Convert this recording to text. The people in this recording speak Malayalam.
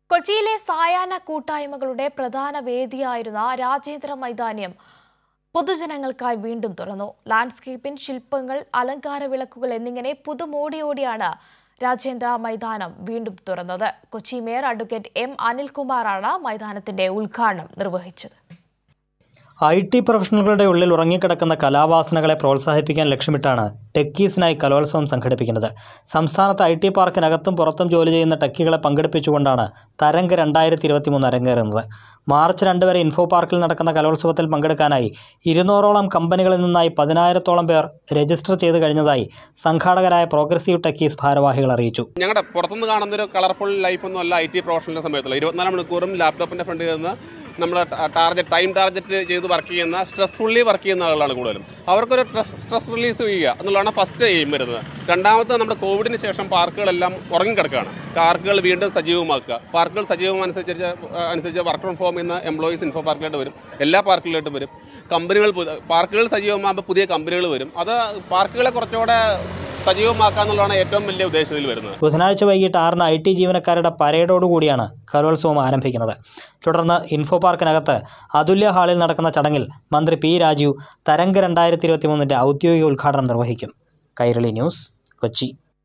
കൊച്ചിയിലെ സായാഹ്ന കൂട്ടായ്മകളുടെ പ്രധാന വേദിയായിരുന്ന രാജേന്ദ്ര മൈതാനിയം പൊതുജനങ്ങൾക്കായി വീണ്ടും തുറന്നു ലാൻഡ്സ്കേപ്പിംഗ് ശില്പങ്ങൾ അലങ്കാര വിളക്കുകൾ എന്നിങ്ങനെ പുതുമോടിയോടെയാണ് രാജേന്ദ്ര മൈതാനം വീണ്ടും തുറന്നത് കൊച്ചി മേയർ അഡ്വക്കേറ്റ് എം അനിൽകുമാറാണ് മൈതാനത്തിന്റെ ഉദ്ഘാടനം നിർവഹിച്ചത് ഐ ടി പ്രൊഫഷണലുകളുടെ ഉള്ളിൽ ഉറങ്ങിക്കിടക്കുന്ന കലാവാസനകളെ പ്രോത്സാഹിപ്പിക്കാൻ ലക്ഷ്യമിട്ടാണ് ടെക്കീസിനായി കലോത്സവം സംഘടിപ്പിക്കുന്നത് സംസ്ഥാനത്ത് ഐ ടി പാർക്കിനകത്തും പുറത്തും ജോലി ചെയ്യുന്ന ടെക്കികളെ പങ്കെടുപ്പിച്ചുകൊണ്ടാണ് തരംഗ് രണ്ടായിരത്തി ഇരുപത്തി മൂന്ന് അരങ്ങേറുന്നത് മാർച്ച് രണ്ട് വരെ ഇൻഫോ പാർക്കിൽ നടക്കുന്ന കലോത്സവത്തിൽ പങ്കെടുക്കാനായി ഇരുന്നൂറോളം കമ്പനികളിൽ നിന്നായി പതിനായിരത്തോളം പേർ രജിസ്റ്റർ ചെയ്ത് കഴിഞ്ഞതായി സംഘാടകരായ പ്രോഗ്രസീവ് ടെക്കീസ് ഭാരവാഹികൾ അറിയിച്ചു ഞങ്ങളുടെ പുറത്തുനിന്ന് കാണുന്ന ഒരു കളർഫുൾ ലൈഫൊന്നും അല്ല ഐ ടി പ്രൊഫഷണലിൻ്റെ സമയത്തുള്ള ഇരുപത്തിനാല് മണിക്കൂറും ലാപ്ടോപ്പിൻ്റെ ഫ്രണ്ടിൽ നിന്ന് നമ്മൾ ടാർഗറ്റ് ടൈം ടാർഗറ്റ് ചെയ്ത് വർക്ക് ചെയ്യുന്ന സ്ട്രെസ്ഫുള്ളി വർക്ക് ചെയ്യുന്ന ആളുകളാണ് കൂടുതലും അവർക്കൊരു സ്ട്രെസ് സ്ട്രെസ് റിലീസ് ചെയ്യുക എന്നുള്ളതാണ് ഫസ്റ്റ് എയിം വരുന്നത് രണ്ടാമത്തെ നമ്മുടെ കോവിഡിന് ശേഷം പാർക്കുകളെല്ലാം ഉറങ്ങിക്കിടക്കുകയാണ് പാർക്കുകൾ വീണ്ടും സജീവമാക്കുക പാർക്കുകൾ സജീവം അനുസരിച്ച് അനുസരിച്ച് വർക്ക് ഫ്രം ഹോം ഇന്ന് എംപ്ലോയീസ് ഇൻഫോ പാർക്കിലോട്ട് വരും എല്ലാ പാർക്കിലോട്ടും വരും കമ്പനികൾ പുതിയ- പാർക്കുകൾ സജീവമാകുമ്പോൾ പുതിയ കമ്പനികൾ വരും അത് പാർക്കുകളെ കുറച്ചുകൂടെ സജീവമാക്കുക എന്നുള്ളതാണ് ഏറ്റവും വലിയ ഉദ്ദേശത്തിൽ വരുന്നത് ബുധനാഴ്ച വൈകിട്ട് ആറിന് ഐ ടി ജീവനക്കാരുടെ പരേഡോടുകൂടിയാണ് കലോത്സവം ആരംഭിക്കുന്നത് തുടർന്ന് ഇൻഫോ പാർക്കിനകത്ത് അതുല്യ ഹാളിൽ നടക്കുന്ന ചടങ്ങിൽ മന്ത്രി പി രാജീവ് തരംഗ് രണ്ടായിരത്തി ഇരുപത്തി മൂന്നിൻ്റെ ഔദ്യോഗിക ഉദ്ഘാടനം നിർവഹിക്കും കൈരളി ന്യൂസ് കൊച്ചി